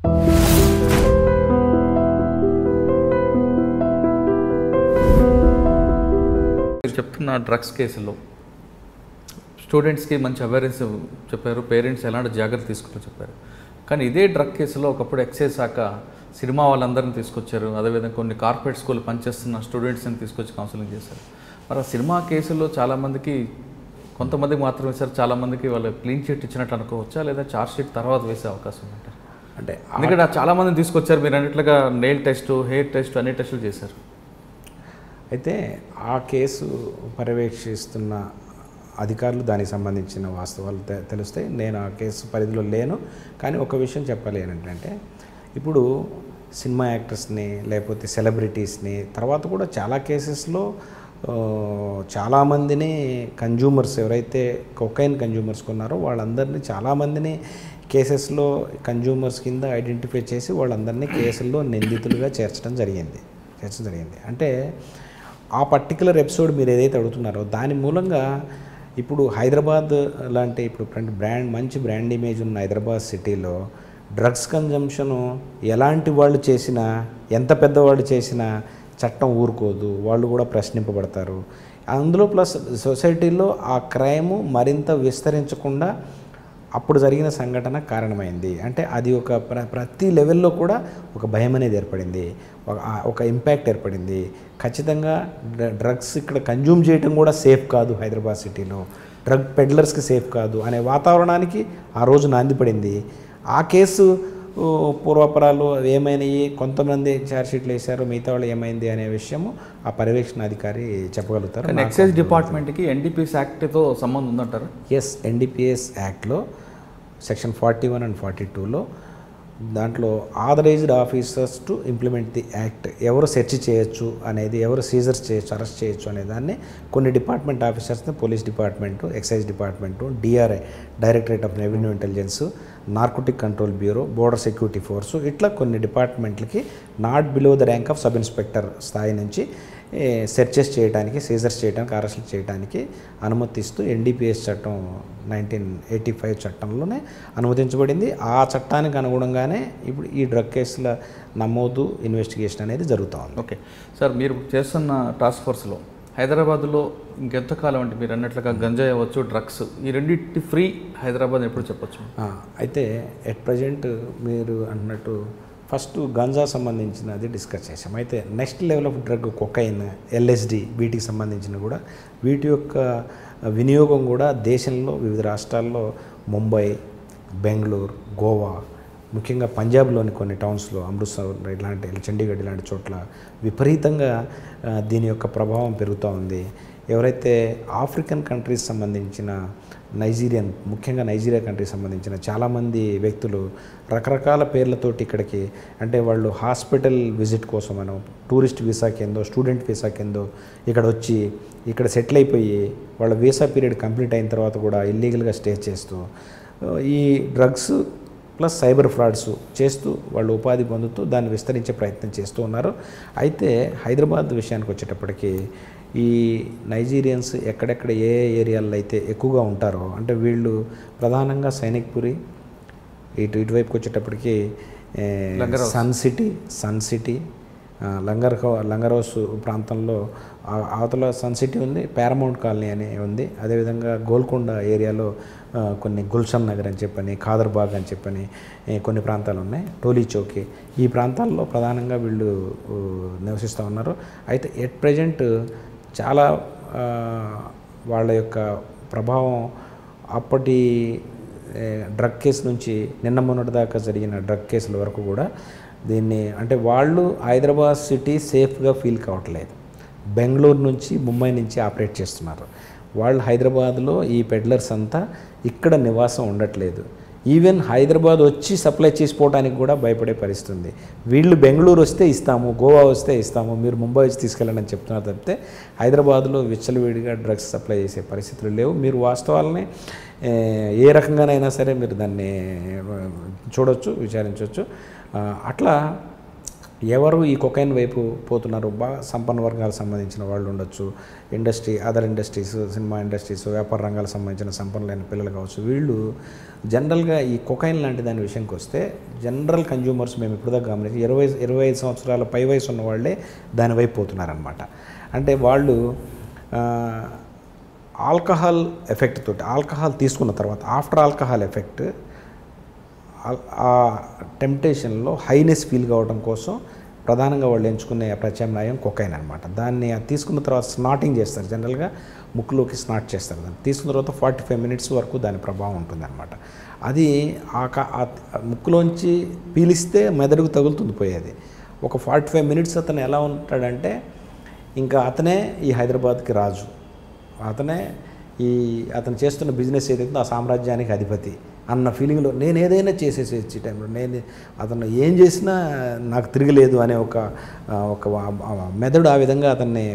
మీరు చెప్తున్న డ్రగ్స్ కేసుల్లో స్టూడెంట్స్కి మంచి అవేర్నెస్ చెప్పారు పేరెంట్స్ ఎలాంటి జాగ్రత్త తీసుకుంటూ చెప్పారు కానీ ఇదే డ్రగ్ కేసులో ఒకప్పుడు ఎక్సైజ్ శాఖ సినిమా వాళ్ళందరిని తీసుకొచ్చారు అదేవిధంగా కొన్ని కార్పొరేట్ స్కూల్ పనిచేస్తున్న స్టూడెంట్స్ని తీసుకొచ్చి కౌన్సిలింగ్ చేశారు మరి ఆ సినిమా కేసులో చాలామందికి కొంతమందికి మాత్రం వేశారు చాలామందికి వాళ్ళు క్లీన్ షీట్ ఇచ్చినట్టు అనుకోవచ్చా లేదా చార్జ్ షీట్ తర్వాత వేసే అవకాశం ఉందంటారు అంటే ఎందుకంటే ఆ చాలామందిని తీసుకొచ్చారు మీరు అన్నట్లుగా నెయిల్ టెస్ట్ హెయిర్ టెస్ట్ అన్ని టెస్టులు చేశారు అయితే ఆ కేసు పర్యవేక్షిస్తున్న అధికారులు దానికి సంబంధించిన వాస్తవాలు తె- తెలుస్తాయి నేను ఆ కేసు పరిధిలో లేను కానీ ఒక విషయం చెప్పాలి ఏంటంటే ఇప్పుడు సినిమా యాక్టర్స్ని లేకపోతే సెలబ్రిటీస్ని తర్వాత కూడా చాలా కేసెస్లో ఆ, చాలామందిని కన్జ్యూమర్స్ ఎవరైతే కొకైన్ కన్జ్యూమర్స్ కొన్నారో వాళ్ళందరినీ చాలామందిని కేసెస్లో కన్జ్యూమర్స్ కింద ఐడెంటిఫై చేసి వాళ్ళందరినీ కేసుల్లో నిందితులుగా చేర్చడం జరిగింది చేర్చడం జరిగింది అంటే ఆ పర్టికులర్ ఎపిసోడ్ మీరు ఏదైతే అడుగుతున్నారో దాని మూలంగా ఇప్పుడు హైదరాబాద్ లాంటి ఇప్పుడు బ్రాండ్ మంచి బ్రాండ్ ఇమేజ్ ఉన్న హైదరాబాద్ సిటీలో డ్రగ్స్ కన్జంప్షన్ ఎలాంటి వాళ్ళు చేసినా ఎంత పెద్దవాళ్ళు చేసినా చట్టం ఊరుకోదు వాళ్ళు కూడా ప్రశ్నింపబడతారు అందులో ప్లస్ సొసైటీలో ఆ క్రైమ్ మరింత విస్తరించకుండా అప్పుడు జరిగిన సంఘటన కారణమైంది అంటే అది ఒక ప్ర ప్రతి లెవెల్లో కూడా ఒక భయం అనేది ఏర్పడింది ఒక ఆ- ఒక ఇంపాక్ట్ ఏర్పడింది ఖచ్చితంగా డ్ర- డ్రగ్స్ ఇక్కడ కన్జ్యూమ్ చేయడం కూడా సేఫ్ కాదు హైదరాబాద్ సిటీలో డ్రగ్ పెడ్లర్స్కి సేఫ్ కాదు అనే వాతావరణానికి ఆ రోజు నాంది పడింది ఆ కేసు ఊ, పూర్వాపరాలు ఏమైనాయి కొంతమంది ఛార్జ్షీట్లు వేశారు మిగతా వాళ్ళు ఏమైంది అనే విషయము ఆ పర్యవేక్షణ అధికారి చెప్పగలుగుతారు కానీ నాకు ఎక్సైజ్ డిపార్ట్మెంట్కి ఎన్డీపీఎస్ యాక్ట్తో సంబంధం ఉందంటారు ఎస్ ఎన్డీపీఎస్ యాక్ట్లో section forty one and forty టూలో దాంట్లో authorised officers to implement the act ఎవరు సెర్చ్ చేయొచ్చు అనేది ఎవరు సీజర్స్ చేయొచ్చు అరెస్ట్ చేయొచ్చు అనే దాన్ని కొన్ని డిపార్ట్మెంట్ ఆఫీసర్స్ని police department excise department DRI directorate of revenue intelligence narcotic control bureau border security force ఇట్లా కొన్ని డిపార్ట్మెంట్లకి not below the rank of sub inspector స్థాయి నుంచి సెర్చెస్ చేయడానికి సీజర్స్ చేయడానికి అరెస్టులు చేయడానికి అనుమతిస్తూ ఎన్డీపీఎస్ చట్టం నైన్టీన్ ఎయిటీ ఫైవ్ చట్టంలోనే అనుమతించబడింది ఆ చట్టానికి అనుగుణంగానే ఇప్పుడు ఈ డ్రగ్ కేసుల నమోదు ఇన్వెస్టిగేషన్ అనేది జరుగుతూ ఉంది ఓకే సార్ మీరు చేస్తున్న టాస్క్ ఫోర్స్లో హైదరాబాద్లో ఇంకెంతకాలం అంటే మీరు అన్నట్లుగా గంజాయి అవ్వచ్చు డ్రగ్స్ ఈ రెండింటి ఫ్రీ హైదరాబాద్ ఎప్పుడు చెప్పొచ్చు ఆ, అయితే ఎట్ ప్రజెంట్ మీరు అంటున్నట్టు ఫస్ట్ గంజా సంబంధించినది డిస్కస్ చేసాం అయితే next level of drug cocaine LSD వీటికి సంబంధించిన కూడా వీటి యొక్క వినియోగం కూడా దేశంలో వివిధ రాష్ట్రాల్లో ముంబై బెంగళూరు గోవా ముఖ్యంగా పంజాబ్లోని కొన్ని టౌన్స్లో అమృత్సర్ ఇలాంటి చండీగఢ్ ఇలాంటి చోట్ల విపరీతంగా ఆ, దీని యొక్క ప్రభావం పెరుగుతూ ఉంది ఎవరైతే ఆఫ్రికన్ కంట్రీస్ సంబంధించిన నైజీరియన్ ముఖ్యంగా నైజీరియా కంట్రీకి సంబంధించిన చాలామంది వ్యక్తులు రకరకాల పేర్లతోటి ఇక్కడికి అంటే వాళ్ళు హాస్పిటల్ విజిట్ కోసమనో టూరిస్ట్ వీసా కిందో స్టూడెంట్ వీసా కిందో ఇక్కడ వచ్చి ఇక్కడ సెటిల్ అయిపోయి వాళ్ళ వీసా పీరియడ్ కంప్లీట్ అయిన తర్వాత కూడా ఇల్లీగల్గా స్టే చేస్తూ ఆ, ఈ డ్రగ్స్ ప్లస్ సైబర్ ఫ్రాడ్స్ చేస్తూ వాళ్ళు ఉపాధి పొందుతూ దాన్ని విస్తరించే ప్రయత్నం చేస్తూ ఉన్నారు అయితే హైదరాబాద్ విషయానికి వచ్చేటప్పటికి ఈ నైజీరియన్స్ ఎక్కడెక్కడ ఏ ఏరియాల్లో అయితే ఎక్కువగా ఉంటారో అంటే వీళ్ళు ప్రధానంగా సైనిక్పురి ఇటు ఇటువైపుకి వచ్చేటప్పటికి ఏ, Langar sun city sun city ఆ, లంగర్ హౌ- లంగర్ హౌస్ ప్రాంతంలో ఆ- అవతల సన్ సిటీ ఉంది పారమౌంట్ కాలనీ అని ఉంది అదేవిధంగా గోల్కొండ ఏరియాలో ఆ, కొన్ని గుల్షన్ నగర్ అని చెప్పని ఖాదర్బాగ్ అని చెప్పని ఏ, కొన్ని ప్రాంతాలు ఉన్నాయి టోలీ చౌకి ఈ ప్రాంతాల్లో ప్రధానంగా వీళ్ళు ఊ, నివసిస్తూ ఉన్నారు అయితే ఎట్ ప్రజెంట్ చాలా ఆ, వాళ్ళ యొక్క ప్రభావం అప్పటి ఏ, డ్రగ్ కేసు నుంచి నిన్న మొన్నటి దాకా జరిగిన డ్రగ్ కేసుల వరకు కూడా దీన్ని అంటే వాళ్ళు హైదరాబాద్ సిటీ సేఫ్గా ఫీల్ కావట్లేదు బెంగళూరు నుంచి ముంబై నుంచి ఆపరేట్ చేస్తున్నారు వాళ్ళు హైదరాబాద్లో ఈ పెడ్లర్స్ అంతా ఇక్కడ నివాసం ఉండట్లేదు ఈవెన్ హైదరాబాద్ వచ్చి సప్లై చేసిపోవడానికి కూడా భయపడే పరిస్థితి ఉంది వీళ్ళు బెంగళూరు వస్తే ఇస్తాము గోవా వస్తే ఇస్తాము మీరు ముంబై వచ్చి తీసుకెళ్ళండి అని చెప్తున్నారు తప్పితే హైదరాబాద్లో విచ్చలవిడిగా డ్రగ్స్ సప్లై చేసే పరిస్థితులు లేవు మీరు వాస్తవాలని ఏ, ఏ రకంగానైనా సరే మీరు దాన్ని ఆ, చూడొచ్చు విచారించవచ్చు ఆ, అట్లా ఎవరు ఈ కొకైన్ వైపు పోతున్నారు బాగా సంపన్న వర్గాలకు సంబంధించిన వాళ్ళు ఉండొచ్చు industry other industries cinema industries వ్యాపార రంగాలకు సంబంధించిన సంపన్నులైన పిల్లలు కావచ్చు వీళ్ళు జనరల్గా ఈ కొకైన్ లాంటి దాని విషయంకి వస్తే జనరల్ కన్జ్యూమర్స్ మేము ఇప్పుడు దాకా గమనించి ఇరవై ఇరవై ఐదు సంవత్సరాల పై వయసు ఉన్న వాళ్ళే దాని వైపు పోతున్నారనమాట అంటే వాళ్ళు ఆ, ఆల్కహాల్ ఎఫెక్ట్ తోటి ఆల్కహాల్ తీసుకున్న తర్వాత ఆఫ్టర్ ఆల్కహాల్ ఎఫెక్ట్ ఆ- ఆ టెంప్టేషన్లో హైనెస్ ఫీల్ కావడం కోసం ప్రధానంగా వాళ్ళు ఎంచుకునే ప్రత్యామ్నాయం కొకైన్ అనమాట దాన్ని అది తీసుకున్న తర్వాత స్నాటింగ్ చేస్తారు జనరల్గా ముక్కులోకి స్నాట్ చేస్తారు దాన్ని తీసుకున్న తర్వాత ఫార్టీ ఫైవ్ మినిట్స్ వరకు దాని ప్రభావం ఉంటుందన్నమాట అది ఆ క- ఆ ముక్కులోంచి పీలిస్తే మెదడుకు తగులుతుంది పోయేది ఒక ఫార్టీ ఫైవ్ మినిట్స్ అతను ఎలా ఉంటాడంటే ఇంకా అతనే ఈ హైదరాబాద్కి రాజు అతనే ఈ అతను చేస్తున్న బిజినెస్ ఏదైతే ఆ సామ్రాజ్యానికి అధిపతి అన్న ఫీలింగ్లో నేను ఏదైనా చేసేసేసి ఈ టైంలో నేను అతను ఏం చేసినా నాకు తిరగలేదు అనే ఒక ఆ, ఒక ఆ మెదడు ఆ విధంగా అతన్ని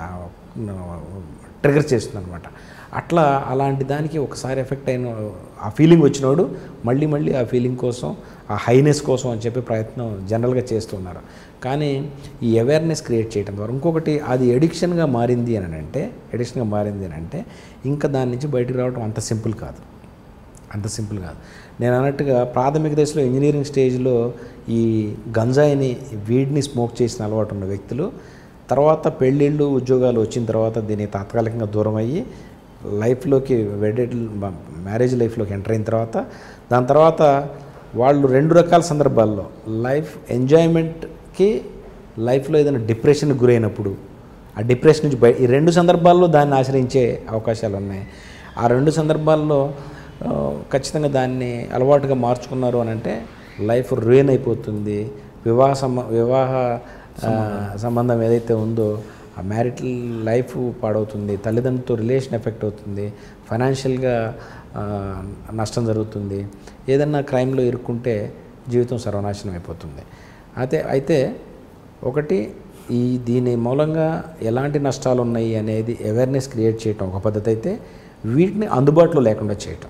ట్రిగర్ చేస్తుంది అనమాట అట్లా అలాంటి దానికి ఒకసారి ఎఫెక్ట్ అయిన ఆ ఫీలింగ్ వచ్చినోడు మళ్ళీ మళ్ళీ ఆ ఫీలింగ్ కోసం ఆ హైనెస్ కోసం అని చెప్పి ప్రయత్నం జనరల్గా చేస్తున్నారు కానీ ఈ అవేర్నెస్ క్రియేట్ చేయడం ద్వారా ఇంకొకటి అది ఎడిక్షన్గా మారింది అని అంటే ఎడిక్షన్గా మారింది అని అంటే ఇంకా దాని నుంచి బయటకు రావడం అంత సింపుల్ కాదు అంత సింపుల్ కాదు నేను అన్నట్టుగా ప్రాథమిక దశలో ఇంజనీరింగ్ స్టేజ్లో ఈ గంజాయిని వీడిని స్మోక్ చేసిన అలవాటు ఉన్న వ్యక్తులు తర్వాత పెళ్ళిళ్ళు ఉద్యోగాలు వచ్చిన తర్వాత దీన్ని తాత్కాలికంగా దూరం అయ్యి లైఫ్లోకి వెడెడ్ మ్యారేజ్ లైఫ్లోకి ఎంటర్ అయిన తర్వాత దాని తర్వాత వాళ్ళు రెండు రకాల సందర్భాల్లో లైఫ్ ఎంజాయ్మెంట్కి లైఫ్లో ఏదైనా డిప్రెషన్కి గురైనప్పుడు ఆ డిప్రెషన్ నుంచి బయ ఈ రెండు సందర్భాల్లో దాన్ని ఆశ్రయించే అవకాశాలు ఉన్నాయి ఆ రెండు సందర్భాల్లో ఆ, ఖచ్చితంగా దాన్ని అలవాటుగా మార్చుకున్నారు అని అంటే లైఫ్ రుయిన్ అయిపోతుంది వివాహ సంబ వివాహ ఆ, సంబంధం ఏదైతే ఉందో ఆ మ్యారిటల్ లైఫ్ పాడవుతుంది తల్లిదండ్రులతో రిలేషన్ ఎఫెక్ట్ అవుతుంది ఫైనాన్షియల్గా ఆ, నష్టం జరుగుతుంది ఏదన్నా క్రైమ్లో ఇరుక్కుంటే జీవితం సర్వనాశనం అయిపోతుంది అయితే అయితే ఒకటి ఈ దీని మూలంగా ఎలాంటి నష్టాలు ఉన్నాయి అనేది అవేర్నెస్ క్రియేట్ చేయటం ఒక పద్ధతి అయితే వీటిని అందుబాటులో లేకుండా చేయటం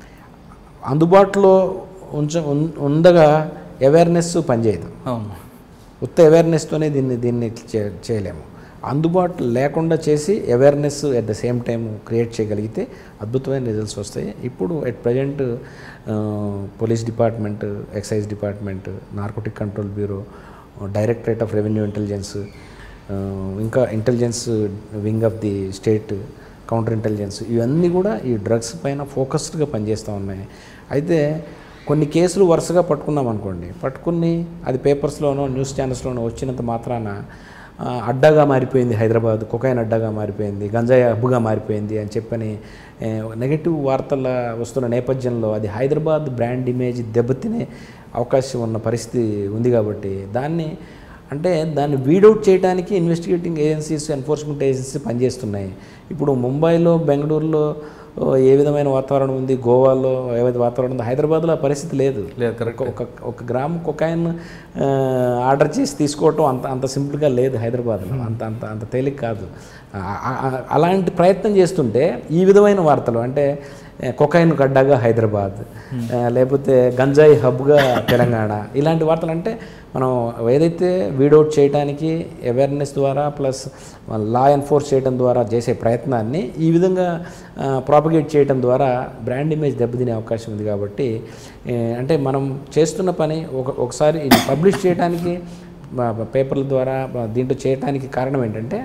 అందుబాటులో ఉంచ ఉన్- ఉండగా అవేర్నెస్ పనిచేయదు అవును ఉత్త అవేర్నెస్తోనే దీన్ని దీన్ని చే చేయలేము అందుబాటు లేకుండా చేసి awareness at the same time create చేయగలిగితే అద్భుతమైన రిజల్ట్స్ వస్తాయి ఇప్పుడు at present police department excise department narcotic control bureau directorate of revenue intelligence ఇంకా intelligence wing of the state counter intelligence ఇవన్నీ కూడా ఈ డ్రగ్స్ పైన ఫోకస్డ్గా పనిచేస్తూ ఉన్నాయి అయితే కొన్ని కేసులు వరుసగా పట్టుకున్నాం అనుకోండి పట్టుకుని అది పేపర్స్లోనో న్యూస్ ఛానల్స్లోనో వచ్చినంత మాత్రాన ఆ, అడ్డాగా మారిపోయింది హైదరాబాద్ కొకైన్ అడ్డాగా మారిపోయింది గంజాయి హబ్బుగా మారిపోయింది అని చెప్పని ఏ, నెగటివ్ వార్తల వస్తున్న నేపథ్యంలో అది హైదరాబాద్ బ్రాండ్ ఇమేజ్ దెబ్బతినే అవకాశం ఉన్న పరిస్థితి ఉంది కాబట్టి దాన్ని అంటే దాన్ని వీడౌట్ చేయడానికి ఇన్వెస్టిగేటింగ్ ఏజెన్సీస్ ఎన్ఫోర్స్మెంట్ ఏజెన్సీస్ పనిచేస్తున్నాయి ఇప్పుడు ముంబైలో బెంగళూరులో ఓ, ఏ విధమైన వాతావరణం ఉంది గోవాలో ఏ విధమైన వాతావరణం ఉంది హైదరాబాద్లో ఆ పరిస్థితి లేదు లేదు కరెక్ట్ ఒక ఒక గ్రామ్ కొకాయిన్ ఆ, ఆర్డర్ చేసి తీసుకోవటం అంత అంత సింపుల్గా లేదు హైదరాబాద్లో అంత అంత అంత తేలిక కాదు ఆ- ఆ- అలాంటి ప్రయత్నం చేస్తుంటే ఈ విధమైన వార్తలు అంటే ఏ, కొకాయిన్ గడ్డగా హైదరాబాద్ ఆ, లేకపోతే గంజాయి హబ్గా తెలంగాణ ఇలాంటి వార్తలు అంటే మనం ఏదైతే వీడౌట్ చేయడానికి అవేర్నెస్ ద్వారా ప్లస్ లా ఎన్ఫోర్స్ చేయడం ద్వారా చేసే ప్రయత్నాన్ని ఈ విధంగా ప్రాపగేట్ చేయడం ద్వారా బ్రాండ్ ఇమేజ్ దెబ్బతినే అవకాశం ఉంది కాబట్టి ఏ, అంటే మనం చేస్తున్న పని ఒక ఒకసారి ఇది పబ్లిష్ చేయడానికి బ- బ- పేపర్ల ద్వారా బ- దీంట్లో చేయడానికి కారణం ఏంటంటే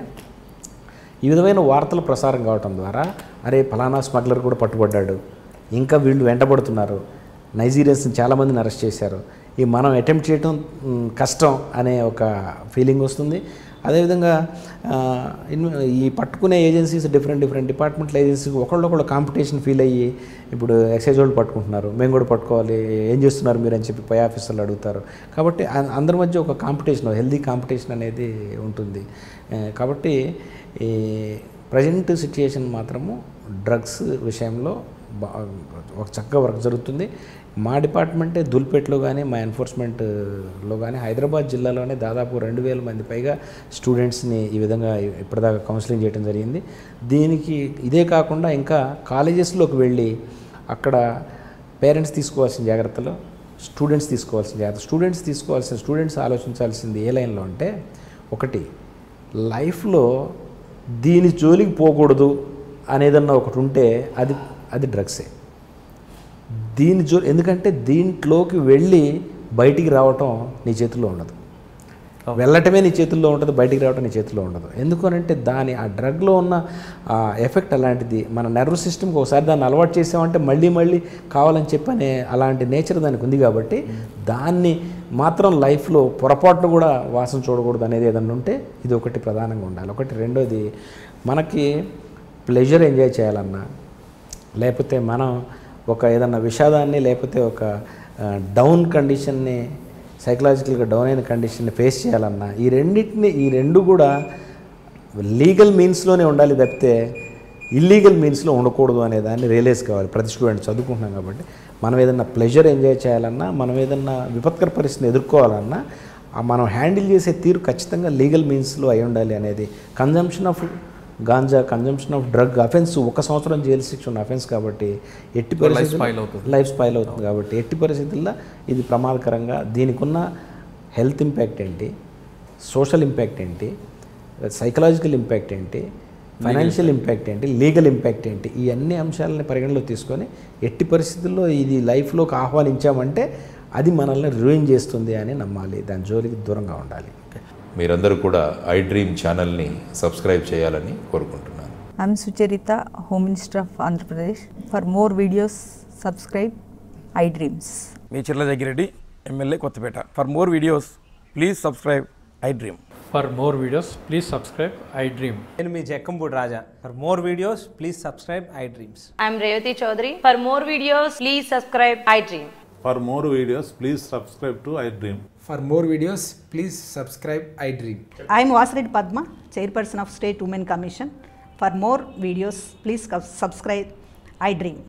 ఈ విధమైన వార్తలు ప్రసారం కావటం ద్వారా అరే ఫలానా స్మగ్లర్ కూడా పట్టుబడ్డాడు ఇంకా వీళ్ళు వెంటబడుతున్నారు నైజీరియన్స్ని చాలామందిని అరెస్ట్ చేశారు ఈ మనం అటెంప్ట్ చేయడం మ్, కష్టం అనే ఒక ఫీలింగ్ వస్తుంది అదేవిధంగా ఆ, ఇన్- ఈ పట్టుకునే ఏజెన్సీస్ డిఫరెంట్ డిఫరెంట్ డిపార్ట్మెంట్ల ఏజెన్సీస్ ఒకళ్ళొకళ్ళు కాంపిటీషన్ ఫీల్ అయ్యి ఇప్పుడు ఎక్సైజ్ వాళ్ళు పట్టుకుంటున్నారు మేము కూడా పట్టుకోవాలి ఏం చేస్తున్నారు మీరు అని చెప్పి పై ఆఫీసర్లు అడుగుతారు కాబట్టి అ- అందరి మధ్య ఒక కాంపిటీషన్ హెల్దీ కాంపిటీషన్ అనేది ఉంటుంది ఆ, కాబట్టి ఈ ప్రజెంట్ సిచ్యుయేషన్ మాత్రము డ్రగ్స్ విషయంలో బా ఒక చక్కగా వర్క్ జరుగుతుంది మా డిపార్ట్మెంటే దుల్పేట్లో కానీ మా ఎన్ఫోర్స్మెంట్లో కానీ హైదరాబాద్ జిల్లాలోనే దాదాపు రెండు వేల మంది పైగా స్టూడెంట్స్ని ఈ విధంగా ఇప్పటిదాకా కౌన్సిలింగ్ చేయడం జరిగింది దీనికి ఇదే కాకుండా ఇంకా కాలేజెస్లోకి వెళ్ళి అక్కడ పేరెంట్స్ తీసుకోవాల్సిన జాగ్రత్తలు స్టూడెంట్స్ తీసుకోవాల్సిన జాగ్రత్త స్టూడెంట్స్ తీసుకోవాల్సిన స్టూడెంట్స్ ఆలోచించాల్సింది ఏ లైన్లో అంటే ఒకటి లైఫ్లో దీని జోలికి పోకూడదు అనేదన్నా ఒకటి ఉంటే అది అది డ్రగ్సే దీని జో ఎందుకంటే దీంట్లోకి వెళ్ళి బయటికి రావటం నీ చేతుల్లో ఉండదు వెళ్ళటమే నీ చేతుల్లో ఉంటుంది బయటికి రావటం నీ చేతుల్లో ఉండదు ఎందుకనంటే దాని ఆ డ్రగ్లో ఉన్న ఆ ఎఫెక్ట్ అలాంటిది మన నర్వ్ సిస్టమ్కి ఒకసారి దాన్ని అలవాటు చేసామంటే మళ్ళీ మళ్ళీ కావాలని చెప్పనే అలాంటి నేచర్ దానికి ఉంది కాబట్టి దాన్ని మాత్రం లైఫ్లో పొరపాటును కూడా వాసన చూడకూడదు అనేది ఏదన్నా ఉంటే ఇది ఒకటి ప్రధానంగా ఉండాలి ఒకటి రెండోది మనకి ప్లెజర్ ఎంజాయ్ చేయాలన్నా లేకపోతే మనం ఒక ఏదన్నా విషాదాన్ని లేకపోతే ఒక డౌన్ కండిషన్ని సైకలాజికల్గా డౌన్ అయిన కండిషన్ని ఫేస్ చేయాలన్నా ఈ రెండింటిని ఈ రెండు కూడా లీగల్ మీన్స్లోనే ఉండాలి తప్పితే ఇల్లీగల్ మీన్స్లో ఉండకూడదు అనే దాన్ని రియలైజ్ కావాలి ప్రతి స్టూడెంట్ చదువుకుంటున్నాం కాబట్టి మనం ఏదన్నా ప్లెజర్ ఎంజాయ్ చేయాలన్నా మనం ఏదన్నా విపత్కర పరిస్థితిని ఎదుర్కోవాలన్నా ఆ మనం హ్యాండిల్ చేసే తీరు ఖచ్చితంగా లీగల్ మీన్స్లో అయి ఉండాలి అనేది consumption of ganja consumption of drug offence ఒక సంవత్సరం జైలు శిక్ష ఉన్న అఫెన్స్ కాబట్టి ఎట్టి లైఫ్ పరిస్థితుల్లో స్పాయిల్ అవుతుంది లైఫ్ స్పాయిల్ అవుతుంది కాబట్టి ఎట్టి పరిస్థితుల్లో ఇది ప్రమాదకరంగా దీనికి ఉన్న హెల్త్ ఇంపాక్ట్ ఏంటి సోషల్ ఇంపాక్ట్ ఏంటి సైకలాజికల్ ఇంపాక్ట్ ఏంటి ఫైనాన్షియల్ ఇంపాక్ట్ ఏంటి లీగల్ ఇంపాక్ట్ ఏంటి ఈ అన్ని అంశాలని పరిగణలో తీసుకొని ఎట్టి పరిస్థితుల్లో ఇది లైఫ్లోకి ఆహ్వానించామంటే అది మనల్ని రూయిన్ చేస్తుంది అని నమ్మాలి దాని జోలికి దూరంగా ఉండాలి మీరందరూ కూడా ఐ డ్రీమ్ ఛానల్ని సబ్స్క్రైబ్ చేయాలని కోరుకుంటున్నాను I'm Sucharita, Home Minister of Andhra Pradesh. For more videos, subscribe iDreams. మీ Chirla Jaggireddy MLA Kothapeta for more videos please subscribe I dream For more videos, please subscribe I Dream. నేను మీ Jakkampudi Raja for more videos please subscribe I dreams I'm Revati Chaudhary. For more videos, please subscribe iDream. For more videos, please subscribe to iDream. For more videos, please subscribe iDream. I am Vasireddy Padma, Chairperson of State Women Commission. For more videos, please subscribe iDream.